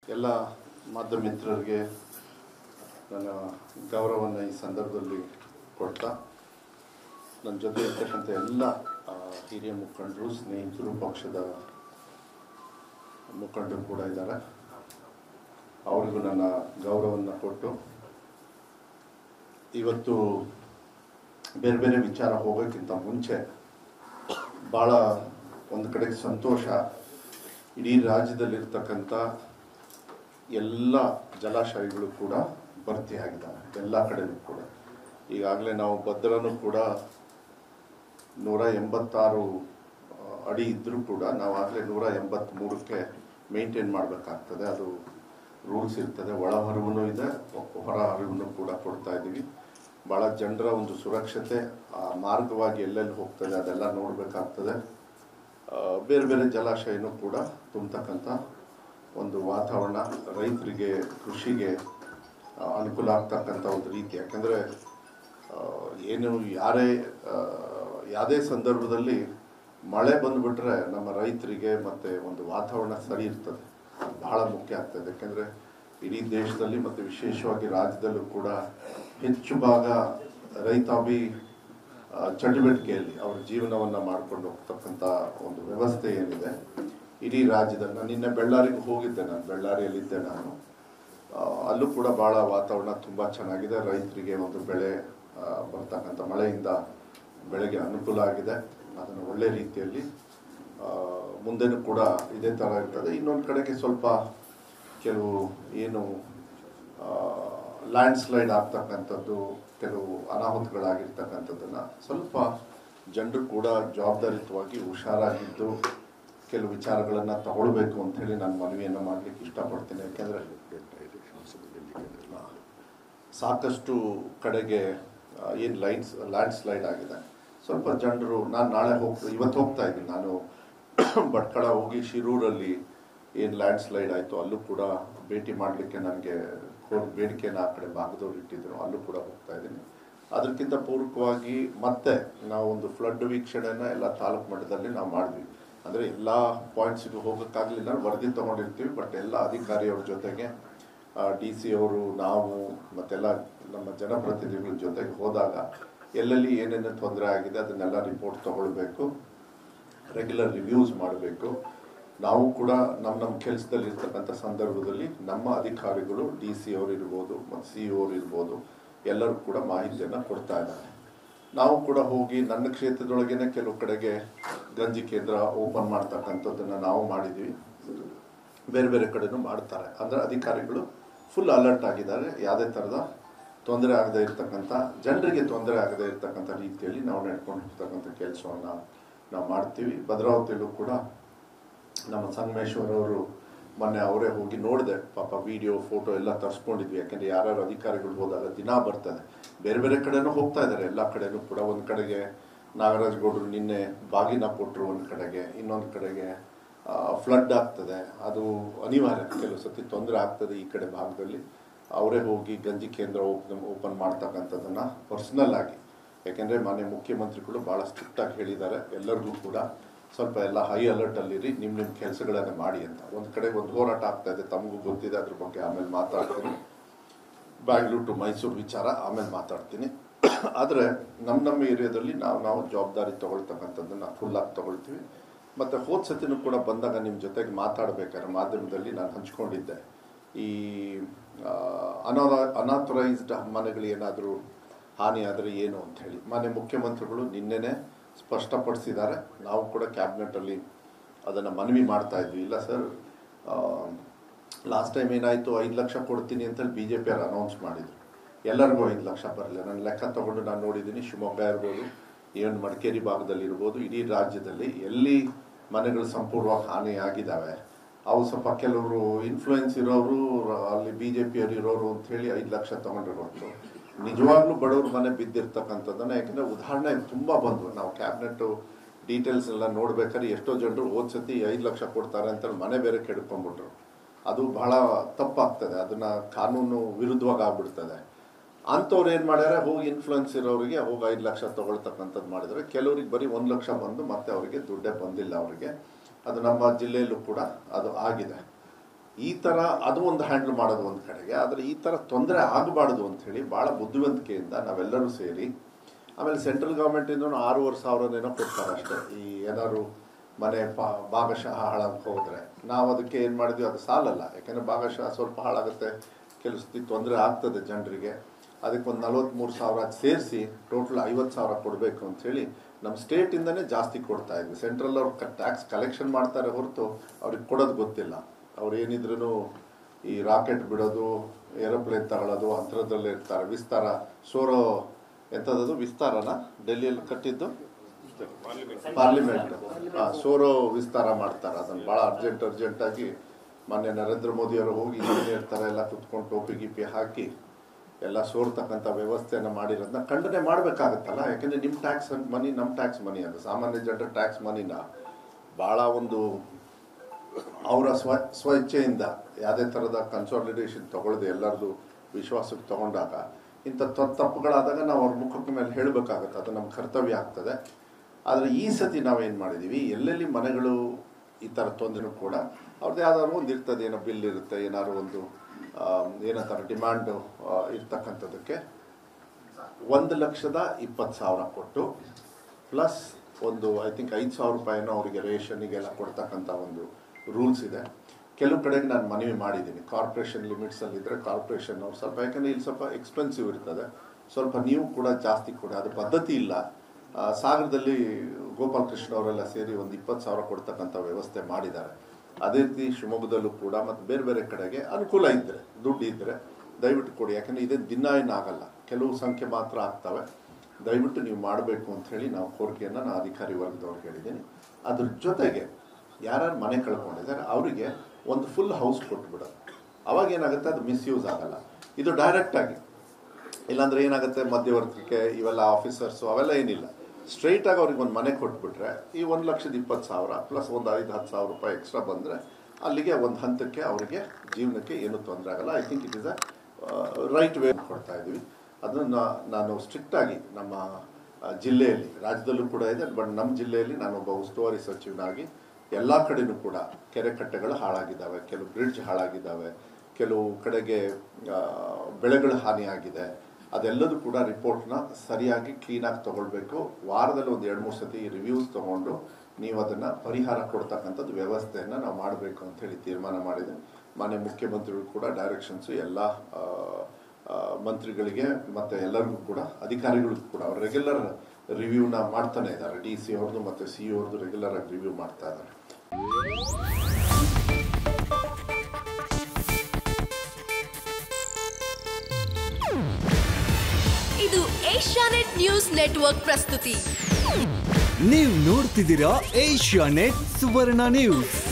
ಎಲ್ಲ ಮಾಧ್ಯಮ ಮಿತ್ರರಿಗೆ ನನ್ನ ಗೌರವವನ್ನು ಈ ಸಂದರ್ಭದಲ್ಲಿ ಕೊಡ್ತಾ ನನ್ನ ಜೊತೆ ಇರ್ತಕ್ಕಂಥ ಎಲ್ಲ ಆ, ಹಿರಿಯ ಮುಖಂಡರು ಸ್ನೇಹಿತರು ಪಕ್ಷದ ಮುಖಂಡರು ಕೂಡ ಇದ್ದಾರೆ ಅವರಿಗೂ ನನ್ನ ಗೌರವವನ್ನು ಕೊಟ್ಟು ಇವತ್ತು ಬೇರೆ ಬೇರೆ ವಿಚಾರ ಹೋಗೋಕ್ಕಿಂತ ಮುಂಚೆ ಭಾಳ ಒಂದು ಕಡೆಗೆ ಸಂತೋಷ ಇಡೀ ರಾಜ್ಯದಲ್ಲಿರ್ತಕ್ಕಂಥ ಎಲ್ಲ ಜಲಾಶಯಗಳು ಕೂಡ ಭರ್ತಿಯಾಗಿದ್ದಾವೆ ಎಲ್ಲ ಕಡೆಯೂ ಕೂಡ ಈಗಾಗಲೇ ನಾವು ಭದ್ರನೂ ಕೂಡ ನೂರ ಎಂಬತ್ತಾರು ಆ, ಅಡಿ ಇದ್ದರೂ ಕೂಡ ನಾವು ಆಗಲೇ ನೂರ ಎಂಬತ್ತ್ಮೂರಕ್ಕೆ ಮೇಂಟೈನ್ ಮಾಡಬೇಕಾಗ್ತದೆ ಅದು ರೂಲ್ಸ್ ಇರ್ತದೆ ಒಳ ಹರಿವು ಇದೆ ಹೊರ ಹರಿವನ್ನು ಕೂಡ ಕೊಡ್ತಾ ಇದ್ದೀವಿ ಭಾಳ ಜನರ ಒಂದು ಸುರಕ್ಷತೆ ಆ ಮಾರ್ಗವಾಗಿ ಎಲ್ಲೆಲ್ಲಿ ಹೋಗ್ತದೆ ಅದೆಲ್ಲ ನೋಡಬೇಕಾಗ್ತದೆ ಆ, ಬೇರೆ ಬೇರೆ ಜಲಾಶಯನೂ ಕೂಡ ತುಂಬತಕ್ಕಂಥ ಒಂದು ವಾತಾವರಣ ರೈತರಿಗೆ ಕೃಷಿಗೆ ಆ, ಅನುಕೂಲ ಆಗ್ತಕ್ಕಂಥ ಒಂದು ರೀತಿ ಯಾಕಂದರೆ ಏನು ಯಾರೇ ಆ, ಯಾವುದೇ ಸಂದರ್ಭದಲ್ಲಿ ಮಳೆ ಬಂದುಬಿಟ್ರೆ ನಮ್ಮ ರೈತರಿಗೆ ಮತ್ತು ಒಂದು ವಾತಾವರಣ ಸರಿ ಇರ್ತದೆ ಅದು ಬಹಳ ಮುಖ್ಯ ಆಗ್ತದೆ ಯಾಕೆಂದರೆ ಇಡೀ ದೇಶದಲ್ಲಿ ಮತ್ತು ವಿಶೇಷವಾಗಿ ರಾಜ್ಯದಲ್ಲೂ ಕೂಡ ಹೆಚ್ಚು ಭಾಗ ರೈತಾಪಿ ಆ, ಚಟುವಟಿಕೆಯಲ್ಲಿ ಅವರ ಜೀವನವನ್ನು ಮಾಡ್ಕೊಂಡು ಹೋಗ್ತಕ್ಕಂಥ ಒಂದು ವ್ಯವಸ್ಥೆ ಏನಿದೆ ಇಡೀ ರಾಜ್ಯದಲ್ಲಿ ನಾನು ನಿನ್ನೆ ಬೆಳ್ಳಾರಿಗೆ ಹೋಗಿದ್ದೆ ನಾನು ಬೆಳ್ಳಾರಿಯಲ್ಲಿದ್ದೆ ನಾನು ಆ, ಅಲ್ಲೂ ಕೂಡ ಭಾಳ ವಾತಾವರಣ ತುಂಬ ಚೆನ್ನಾಗಿದೆ ರೈತರಿಗೆ ಒಂದು ಬೆಳೆ ಆ, ಬರ್ತಕ್ಕಂಥ ಮಳೆಯಿಂದ ಬೆಳೆಗೆ ಅನುಕೂಲ ಆಗಿದೆ ಅದನ್ನು ಒಳ್ಳೆ ರೀತಿಯಲ್ಲಿ ಆ, ಮುಂದೆನೂ ಕೂಡ ಇದೇ ಥರ ಇರ್ತದೆ ಇನ್ನೊಂದು ಕಡೆಗೆ ಸ್ವಲ್ಪ ಕೆಲವು ಏನು ಲ್ಯಾಂಡ್ ಸ್ಲೈಡ್ ಆಗ್ತಕ್ಕಂಥದ್ದು ಕೆಲವು ಅನಾಹುತಗಳಾಗಿರ್ತಕ್ಕಂಥದ್ದನ್ನು ಸ್ವಲ್ಪ ಜನರು ಕೂಡ ಜವಾಬ್ದಾರಿಯುತವಾಗಿ ಹುಷಾರಾಗಿದ್ದು ಕೆಲವು ವಿಚಾರಗಳನ್ನು ತಗೊಳ್ಬೇಕು ಅಂತ ಹೇಳಿ ನಾನು ಮನವಿಯನ್ನು ಮಾಡಲಿಕ್ಕೆ ಇಷ್ಟಪಡ್ತೀನಿ ಯಾಕೆಂದರೆ ಸಾಕಷ್ಟು ಕಡೆಗೆ ಏನು ಲೈನ್ಸ್ ಲ್ಯಾಂಡ್ ಸ್ಲೈಡ್ ಆಗಿದೆ ಸ್ವಲ್ಪ ಜನರು ನಾನು ನಾಳೆ ಹೋಗ್ತಾ ಇವತ್ತು ಹೋಗ್ತಾ ಇದ್ದೀನಿ ನಾನು ಭಟ್ಕಳ ಹೋಗಿ ಶಿರೂರಲ್ಲಿ ಏನು ಲ್ಯಾಂಡ್ ಸ್ಲೈಡ್ ಆಯಿತು ಅಲ್ಲೂ ಕೂಡ ಭೇಟಿ ಮಾಡಲಿಕ್ಕೆ ನನಗೆ ಕೋರ್ ಬೇಡಿಕೆನ ಆ ಕಡೆ ಭಾಗದವ್ರು ಇಟ್ಟಿದ್ರು ಅಲ್ಲೂ ಕೂಡ ಹೋಗ್ತಾ ಇದ್ದೀನಿ ಅದಕ್ಕಿಂತ ಪೂರಕವಾಗಿ ಮತ್ತೆ ನಾವು ಒಂದು ಫ್ಲಡ್ ವೀಕ್ಷಣೆನ ಎಲ್ಲ ತಾಲೂಕು ಮಟ್ಟದಲ್ಲಿ ನಾವು ಮಾಡಿದ್ವಿ ಅಂದರೆ ಎಲ್ಲ ಪಾಯಿಂಟ್ಸಿಗೂ ಹೋಗೋಕ್ಕಾಗಲಿಲ್ಲ ವರದಿ ತೊಗೊಂಡಿರ್ತೀವಿ ಬಟ್ ಎಲ್ಲ ಅಧಿಕಾರಿಯವ್ರ ಜೊತೆಗೆ ಡಿ ಸಿ ಅವರು ನಾವು ಮತ್ತೆಲ್ಲ ನಮ್ಮ ಜನಪ್ರತಿನಿಧಿಗಳ ಜೊತೆಗೆ ಹೋದಾಗ ಎಲ್ಲೆಲ್ಲಿ ಏನೇನು ತೊಂದರೆ ಆಗಿದೆ ಅದನ್ನೆಲ್ಲ ರಿಪೋರ್ಟ್ ತಗೊಳ್ಬೇಕು ರೆಗ್ಯುಲರ್ ರಿವ್ಯೂಸ್ ಮಾಡಬೇಕು ನಾವು ಕೂಡ ನಮ್ಮ ನಮ್ಮ ಕೆಲಸದಲ್ಲಿ ಇರ್ತಕ್ಕಂಥ ಸಂದರ್ಭದಲ್ಲಿ ನಮ್ಮ ಅಧಿಕಾರಿಗಳು ಡಿ ಸಿ ಅವರು ಇರ್ಬೋದು ಮತ್ತು ಸಿ ಅವರು ಇರ್ಬೋದು ಎಲ್ಲರೂ ಕೂಡ ಮಾಹಿತಿಯನ್ನು ಕೊಡ್ತಾ ಇದ್ದಾರೆ ನಾವು ಕೂಡ ಹೋಗಿ ನನ್ನ ಕ್ಷೇತ್ರದೊಳಗೇನೆ ಕೆಲವು ಕಡೆಗೆ ಗಂಜಿ ಕೇಂದ್ರ ಓಪನ್ ಮಾಡ್ತಕ್ಕಂಥದ್ದನ್ನು ನಾವು ಮಾಡಿದ್ದೀವಿ ಬೇರೆ ಬೇರೆ ಕಡೆನೂ ಮಾಡ್ತಾರೆ ಅಂದರೆ ಅಧಿಕಾರಿಗಳು ಫುಲ್ ಅಲರ್ಟ್ ಆಗಿದ್ದಾರೆ ಯಾವುದೇ ಥರದ ತೊಂದರೆ ಆಗದೇ ಇರತಕ್ಕಂಥ ಜನರಿಗೆ ತೊಂದರೆ ಆಗದೇ ಇರತಕ್ಕಂಥ ರೀತಿಯಲ್ಲಿ ನಾವು ನಡ್ಕೊಂಡು ಹೋಗ್ತಕ್ಕಂಥ ಕೆಲಸವನ್ನು ನಾವು ಮಾಡ್ತೀವಿ ಭದ್ರಾವತಿಯಲ್ಲೂ ಕೂಡ ನಮ್ಮ ಸಂಗಮೇಶ್ವರ್ ಅವರು ಮೊನ್ನೆ ಅವರೇ ಹೋಗಿ ನೋಡಿದೆ ಪಾಪ ವಿಡಿಯೋ ಫೋಟೋ ಎಲ್ಲ ತರಿಸ್ಕೊಂಡಿದ್ವಿ ಯಾಕೆಂದರೆ ಯಾರ್ಯಾರು ಅಧಿಕಾರಿಗಳು ಹೋದಾಗ ದಿನ ಬರ್ತದೆ ಬೇರೆ ಬೇರೆ ಕಡೆನೂ ಹೋಗ್ತಾ ಇದ್ದಾರೆ ಎಲ್ಲ ಕಡೆನೂ ಕೂಡ ಒಂದು ಕಡೆಗೆ ನಾಗರಾಜ್ ಗೌಡರು ನಿನ್ನೆ ಬಾಗಿನ ಕೊಟ್ಟರು ಒಂದು ಕಡೆಗೆ ಇನ್ನೊಂದು ಕಡೆಗೆ ಫ್ಲಡ್ ಆಗ್ತದೆ ಅದು ಅನಿವಾರ್ಯ ಕೆಲವು ಸತಿ ತೊಂದರೆ ಆಗ್ತದೆ ಈ ಕಡೆ ಭಾಗದಲ್ಲಿ ಅವರೇ ಹೋಗಿ ಗಂಜಿ ಕೇಂದ್ರ ಓಪನ್ ಓಪನ್ ಮಾಡ್ತಕ್ಕಂಥದ್ದನ್ನು ಪರ್ಸ್ನಲ್ ಆಗಿ ಯಾಕೆಂದರೆ ಮಾನ್ಯ ಮುಖ್ಯಮಂತ್ರಿಗಳು ಭಾಳ ಸ್ಟ್ರಿಕ್ಟಾಗಿ ಹೇಳಿದ್ದಾರೆ ಎಲ್ಲರಿಗೂ ಕೂಡ ಸ್ವಲ್ಪ ಎಲ್ಲ ಹೈ ಅಲರ್ಟಲ್ಲಿರಿ ನಿಮ್ಮ ನಿಮ್ಮ ಕೆಲಸಗಳನ್ನು ಮಾಡಿ ಅಂತ ಒಂದು ಕಡೆ ಒಂದು ಹೋರಾಟ ಆಗ್ತಾ ಇದೆ ತಮಗೂ ಗೊತ್ತಿದೆ ಅದ್ರ ಬಗ್ಗೆ ಆಮೇಲೆ ಮಾತಾಡ್ತೀನಿ ಬ್ಯಾಂಗ್ಳೂರು ಟು ಮೈಸೂರು ವಿಚಾರ ಆಮೇಲೆ ಮಾತಾಡ್ತೀನಿ ಆದರೆ ನಮ್ಮ ನಮ್ಮ ಏರಿಯಾದಲ್ಲಿ ನಾವು ನಾವು ಜವಾಬ್ದಾರಿ ತಗೊಳ್ತಕ್ಕಂಥದ್ದನ್ನು ಫುಲ್ಲಾಗಿ ತಗೊಳ್ತೀವಿ ಮತ್ತು ಹೋದ ಸತಿನೂ ಕೂಡ ಬಂದಾಗ ನಿಮ್ಮ ಜೊತೆಗೆ ಮಾತಾಡಬೇಕಾದ್ರೆ ಮಾಧ್ಯಮದಲ್ಲಿ ನಾನು ಹಂಚ್ಕೊಂಡಿದ್ದೆ ಈ ಅನಾಥ ಅನಾಥರೈಸ್ಡ್ ಮನೆಗಳು ಏನಾದರೂ ಹಾನಿ ಆದರೆ ಏನು ಅಂತ ಹೇಳಿ ಮಾನ್ಯ ಮುಖ್ಯಮಂತ್ರಿಗಳು ನಿನ್ನೆನೇ ಸ್ಪಷ್ಟಪಡಿಸಿದ್ದಾರೆ ನಾವು ಕೂಡ ಕ್ಯಾಬಿನೆಟಲ್ಲಿ ಅದನ್ನು ಮನವಿ ಮಾಡ್ತಾ ಇದ್ವಿ ಇಲ್ಲ ಸರ್ ಲಾಸ್ಟ್ ಟೈಮ್ ಏನಾಯಿತು ಐದು ಲಕ್ಷ ಕೊಡ್ತೀನಿ ಅಂತೇಳಿ ಬಿ ಜೆ ಪಿಯವ್ರು ಅನೌನ್ಸ್ ಮಾಡಿದರು ಎಲ್ಲರಿಗೂ ಐದು ಲಕ್ಷ ಬರಲಿಲ್ಲ ನಾನು ಲೆಕ್ಕ ತಗೊಂಡು ನಾನು ನೋಡಿದ್ದೀನಿ ಶಿವಮೊಗ್ಗ ಇರ್ಬೋದು ಏನು ಮಡಿಕೇರಿ ಭಾಗದಲ್ಲಿ ಇರ್ಬೋದು ಇಡೀ ರಾಜ್ಯದಲ್ಲಿ ಎಲ್ಲಿ ಮನೆಗಳು ಸಂಪೂರ್ಣವಾಗಿ ಹಾನಿ ಆಗಿದ್ದಾವೆ ಅವು ಸ್ವಲ್ಪ ಕೆಲವರು ಇನ್ಫ್ಲೂಯೆನ್ಸ್ ಇರೋರು ಅಲ್ಲಿ ಬಿ ಜೆ ಪಿಯವ್ರು ಇರೋರು ಅಂತ ಹೇಳಿ ಐದು ಲಕ್ಷ ತೊಗೊಂಡಿರೋದು ನಿಜವಾಗ್ಲೂ ಬಡವ್ರ ಮನೆ ಬಿದ್ದಿರ್ತಕ್ಕಂಥದ್ದನ್ನು ಯಾಕೆಂದರೆ ಉದಾಹರಣೆ ತುಂಬ ಬಂದವು ನಾವು ಕ್ಯಾಬಿನೆಟ್ಟು ಡೀಟೇಲ್ಸ್ ಎಲ್ಲ ನೋಡ್ಬೇಕಾದ್ರೆ ಎಷ್ಟೋ ಜನರು ಹೋದ ಸತಿ ಐದು ಲಕ್ಷ ಕೊಡ್ತಾರೆ ಅಂತ ಮನೆ ಬೇರೆ ಕೆಡ್ಕೊಂಡ್ಬಿಟ್ರು ಅದು ಬಹಳ ತಪ್ಪಾಗ್ತದೆ ಅದನ್ನು ಕಾನೂನು ವಿರುದ್ಧವಾಗಿ ಆಗ್ಬಿಡ್ತದೆ ಅಂಥವ್ರು ಏನು ಮಾಡ್ಯಾರ ಹೋಗಿ ಇನ್ಫ್ಲುಯೆನ್ಸ್ ಇರೋರಿಗೆ ಹೋಗಿ ಐದು ಲಕ್ಷ ತೊಗೊಳ್ತಕ್ಕಂಥದ್ದು ಮಾಡಿದರೆ ಕೆಲವ್ರಿಗೆ ಬರೀ ಒಂದು ಲಕ್ಷ ಬಂದು ಮತ್ತೆ ಅವರಿಗೆ ದುಡ್ಡೇ ಬಂದಿಲ್ಲ ಅವರಿಗೆ ಅದು ನಮ್ಮ ಜಿಲ್ಲೆಯಲ್ಲೂ ಕೂಡ ಅದು ಆಗಿದೆ ಈ ಥರ ಅದು ಒಂದು ಹ್ಯಾಂಡಲ್ ಮಾಡೋದು ಒಂದು ಕಡೆಗೆ ಆದರೆ ಈ ಥರ ತೊಂದರೆ ಆಗಬಾರ್ದು ಅಂಥೇಳಿ ಭಾಳ ಬುದ್ಧಿವಂತಿಕೆಯಿಂದ ನಾವೆಲ್ಲರೂ ಸೇರಿ ಆಮೇಲೆ ಸೆಂಟ್ರಲ್ ಗೌರ್ಮೆಂಟಿಂದ ಆರೂವರೆ ಸಾವಿರನೇನೋ ಕೊಡ್ತಾರೆ ಅಷ್ಟೇ ಈ ಏನಾದ್ರು ಮನೆ ಪಾ ಭಾಗಶಃ ಹಾಳಾಗಿ ಹೋದರೆ ನಾವು ಅದಕ್ಕೆ ಏನು ಮಾಡಿದ್ವಿ ಅದು ಸಾಲಲ್ಲ ಯಾಕೆಂದರೆ ಭಾಗಶಃ ಸ್ವಲ್ಪ ಹಾಳಾಗುತ್ತೆ ಕೆಲವು ಸತಿ ತೊಂದರೆ ಆಗ್ತದೆ ಜನರಿಗೆ ಅದಕ್ಕೆ ಒಂದು ನಲವತ್ತ್ಮೂರು ಸಾವಿರ ಸೇರಿಸಿ ಟೋಟಲ್ ಐವತ್ತು ಸಾವಿರ ಕೊಡಬೇಕು ಅಂಥೇಳಿ ನಮ್ಮ ಸ್ಟೇಟಿಂದನೇ ಜಾಸ್ತಿ ಕೊಡ್ತಾ ಇದ್ವಿ ಸೆಂಟ್ರಲ್ ಅವ್ರು ಟ್ಯಾಕ್ಸ್ ಕಲೆಕ್ಷನ್ ಮಾಡ್ತಾರೆ ಹೊರತು ಅವ್ರಿಗೆ ಕೊಡೋದು ಗೊತ್ತಿಲ್ಲ ಅವ್ರು ಏನಿದ್ರು ಈ ರಾಕೆಟ್ ಬಿಡೋದು ಏರೋಪ್ಲೇನ್ ತಗೊಳ್ಳೋದು ಅಂಥದ್ರಲ್ಲೇ ಇರ್ತಾರೆ ವಿಸ್ತಾರ ಸೋರೋ ಎಂಥದ್ದು ವಿಸ್ತಾರನ ಡೆಲ್ಲಿಯಲ್ಲಿ ಕಟ್ಟಿದ್ದು ಪಾರ್ಲಿಮೆಂಟ್ ಹಾಂ ಸೋರೋ ವಿಸ್ತಾರ ಮಾಡ್ತಾರೆ ಅದನ್ನು ಭಾಳ ಅರ್ಜೆಂಟ್ ಅರ್ಜೆಂಟಾಗಿ ಮೊನ್ನೆ ನರೇಂದ್ರ ಮೋದಿ ಅವರು ಹೋಗಿ ಇಂಜಿನಿಯರ್ ಥರ ಎಲ್ಲ ಕುತ್ಕೊಂಡು ಟೋಪಿ ಗಿಪಿ ಹಾಕಿ ಎಲ್ಲ ಸೋರ್ತಕ್ಕಂಥ ವ್ಯವಸ್ಥೆಯನ್ನು ಮಾಡಿರೋದನ್ನ ಖಂಡನೆ ಮಾಡಬೇಕಾಗತ್ತಲ್ಲ ಯಾಕೆಂದರೆ ನಿಮ್ಮ ಟ್ಯಾಕ್ಸ್ ಮನಿ ನಮ್ಮ ಟ್ಯಾಕ್ಸ್ ಮನಿ ಅದು ಸಾಮಾನ್ಯ ಜನರ ಟ್ಯಾಕ್ಸ್ ಮನಿನ ಭಾಳ ಒಂದು ಅವರ ಸ್ವ ಸ್ವ ಇಚ್ಛೆಯಿಂದ ಯಾವುದೇ ಥರದ ಕನ್ಸಾಲಿಡೇಷನ್ ತಗೊಳ್ಳದೆ ಎಲ್ಲರದು ವಿಶ್ವಾಸಕ್ಕೆ ತಗೊಂಡಾಗ ಇಂಥ ತ- ತಪ್ಪುಗಳಾದಾಗ ನಾವು ಅವ್ರ ಮುಖಕ್ಕೆ ಮೇಲೆ ಹೇಳಬೇಕಾಗತ್ತೆ ಅದು ನಮ್ಮ ಕರ್ತವ್ಯ ಆಗ್ತದೆ ಆದರೆ ಈ ಸತಿ ನಾವೇನು ಮಾಡಿದ್ದೀವಿ ಎಲ್ಲೆಲ್ಲಿ ಮನೆಗಳು ಈ ಥರ ತೊಂದರೆ ಕೂಡ ಅವ್ರದ್ದು ಯಾವ್ದಾದ್ರು ಒಂದು ಇರ್ತದೆ ಏನೋ ಬಿಲ್ ಇರುತ್ತೆ ಏನಾದ್ರು ಒಂದು ಏನಂತಾರೆ ಡಿಮ್ಯಾಂಡು ಇರ್ತಕ್ಕಂಥದ್ದಕ್ಕೆ ಒಂದು ಲಕ್ಷದ ಇಪ್ಪತ್ತು ಸಾವಿರ ಕೊಟ್ಟು ಪ್ಲಸ್ ಒಂದು ಐ ಥಿಂಕ್ ಐದು ಸಾವಿರ ರೂಪಾಯಿನೋ ಅವರಿಗೆ ರೇಷನ್ನಿಗೆಲ್ಲ ಕೊಡ್ತಕ್ಕಂಥ ಒಂದು ರೂಲ್ಸ್ ಇದೆ ಕೆಲವು ಕಡೆಗೆ ನಾನು ಮನವಿ ಮಾಡಿದ್ದೀನಿ ಕಾರ್ಪೊರೇಷನ್ ಲಿಮಿಟ್ಸಲ್ಲಿದ್ದರೆ ಕಾರ್ಪೊರೇಷನ್ ಅವ್ರು ಸ್ವಲ್ಪ ಯಾಕಂದರೆ ಇಲ್ಲಿ ಸ್ವಲ್ಪ ಎಕ್ಸ್ಪೆನ್ಸಿವ್ ಇರ್ತದೆ ಸ್ವಲ್ಪ ನೀವು ಕೂಡ ಜಾಸ್ತಿ ಕೊಡಿ ಅದು ಪದ್ಧತಿ ಇಲ್ಲ ಆ, ಸಾಗರದಲ್ಲಿ ಗೋಪಾಲ್ ಕೃಷ್ಣ ಅವರೆಲ್ಲ ಸೇರಿ ಒಂದು ಇಪ್ಪತ್ತು ಸಾವಿರ ಕೊಡ್ತಕ್ಕಂಥ ವ್ಯವಸ್ಥೆ ಮಾಡಿದ್ದಾರೆ ಅದೇ ರೀತಿ ಶಿವಮೊಗ್ಗದಲ್ಲೂ ಕೂಡ ಮತ್ತು ಬೇರೆ ಬೇರೆ ಕಡೆಗೆ ಅನುಕೂಲ ಇದ್ದರೆ ದುಡ್ಡು ಇದ್ದರೆ ದಯವಿಟ್ಟು ಕೊಡಿ ಯಾಕಂದರೆ ಇದೇ ದಿನ ಏನಾಗಲ್ಲ ಕೆಲವು ಸಂಖ್ಯೆ ಮಾತ್ರ ಆಗ್ತವೆ ದಯವಿಟ್ಟು ನೀವು ಮಾಡಬೇಕು ಅಂತ ಹೇಳಿ ನಾವು ಕೋರಿಕೆಯನ್ನು ನಾನು ಅಧಿಕಾರಿ ವರ್ಗದವ್ರಿಗೆ ಹೇಳಿದ್ದೀನಿ ಅದ್ರ ಜೊತೆಗೆ ಯಾರ್ಯಾರು ಮನೆ ಕಳ್ಕೊಂಡಿದ್ದಾರೆ ಅವರಿಗೆ ಒಂದು ಫುಲ್ ಹೌಸ್ ಕೊಟ್ಬಿಡೋದು ಅವಾಗ ಏನಾಗುತ್ತೆ ಅದು ಮಿಸ್ಯೂಸ್ ಆಗಲ್ಲ ಇದು ಡೈರೆಕ್ಟಾಗಿ ಇಲ್ಲಾಂದ್ರೆ ಏನಾಗುತ್ತೆ ಮಧ್ಯವರ್ತಿಕೆ ಇವೆಲ್ಲ ಆಫೀಸರ್ಸು ಅವೆಲ್ಲ ಏನಿಲ್ಲ ಸ್ಟ್ರೈಟಾಗಿ ಅವ್ರಿಗೆ ಒಂದು ಮನೆ ಕೊಟ್ಬಿಟ್ರೆ ಈ ಒಂದು ಲಕ್ಷದ ಇಪ್ಪತ್ತು ಸಾವಿರ ಪ್ಲಸ್ ಒಂದು ಐದು ಹತ್ತು ಸಾವಿರ ರೂಪಾಯಿ ಎಕ್ಸ್ಟ್ರಾ ಬಂದರೆ ಅಲ್ಲಿಗೆ ಒಂದು ಹಂತಕ್ಕೆ ಅವರಿಗೆ ಜೀವನಕ್ಕೆ ಏನೂ ತೊಂದರೆ ಆಗಲ್ಲ I think it is a right way ಕೊಡ್ತಾ ಇದ್ದೀವಿ ಅದನ್ನು ನಾನು ಸ್ಟ್ರಿಕ್ಟಾಗಿ ನಮ್ಮ ಆ, ಜಿಲ್ಲೆಯಲ್ಲಿ ರಾಜ್ಯದಲ್ಲೂ ಕೂಡ ಇದೆ ಬಟ್ ನಮ್ಮ ಜಿಲ್ಲೆಯಲ್ಲಿ ನಾನೊಬ್ಬ ಉಸ್ತುವಾರಿ ಸಚಿವನಾಗಿ ಎಲ್ಲ ಕಡೆನೂ ಕೂಡ ಕೆರೆ ಕಟ್ಟೆಗಳು ಹಾಳಾಗಿದ್ದಾವೆ ಕೆಲವು ಬ್ರಿಡ್ಜ್ ಹಾಳಾಗಿದ್ದಾವೆ ಕೆಲವು ಕಡೆಗೆ ಆ, ಬೆಳೆಗಳು ಹಾನಿಯಾಗಿದೆ ಅದೆಲ್ಲದೂ ಕೂಡ ರಿಪೋರ್ಟ್ನ ಸರಿಯಾಗಿ ಕ್ಲೀನಾಗಿ ತಗೊಳ್ಬೇಕು ವಾರದಲ್ಲಿ ಒಂದು ಎರಡು ಮೂರು ಸತಿ ರಿವ್ಯೂಸ್ ತಗೊಂಡು ನೀವು ಅದನ್ನು ಪರಿಹಾರ ಕೊಡ್ತಕ್ಕಂಥದ್ದು ವ್ಯವಸ್ಥೆಯನ್ನು ನಾವು ಮಾಡಬೇಕು ಅಂತ ಹೇಳಿ ತೀರ್ಮಾನ ಮಾಡಿದೆ ಮಾನ್ಯ ಮುಖ್ಯಮಂತ್ರಿಗಳು ಕೂಡ ಡೈರೆಕ್ಷನ್ಸು ಎಲ್ಲ ಆ, ಆ, ಮಂತ್ರಿಗಳಿಗೆ ಮತ್ತು ಎಲ್ಲರಿಗೂ ಕೂಡ ಅಧಿಕಾರಿಗಳಿಗೂ ಕೂಡ ಅವ್ರು ರೆಗ್ಯುಲರ್ ರಿವ್ಯೂನ ಮಾಡ್ತಾನೆ ಇದ್ದಾರೆ ಡಿ ಸಿ ಅವ್ರದ್ದು ಮತ್ತು ಸಿ ಅವ್ರದ್ದು ರೆಗ್ಯುಲರ್ ಆಗಿ ರಿವ್ಯೂ ಮಾಡ್ತಾ ಇದ್ದಾರೆ ಇದು ಏಷ್ಯಾನೆಟ್ ನ್ಯೂಸ್ ನೆಟ್ವರ್ಕ್ ಪ್ರಸ್ತುತಿ ನೀವು ನೋಡ್ತಿದ್ದೀರಾ ಏಷ್ಯಾ ನೆಟ್ ಸುವರ್ಣ ನ್ಯೂಸ್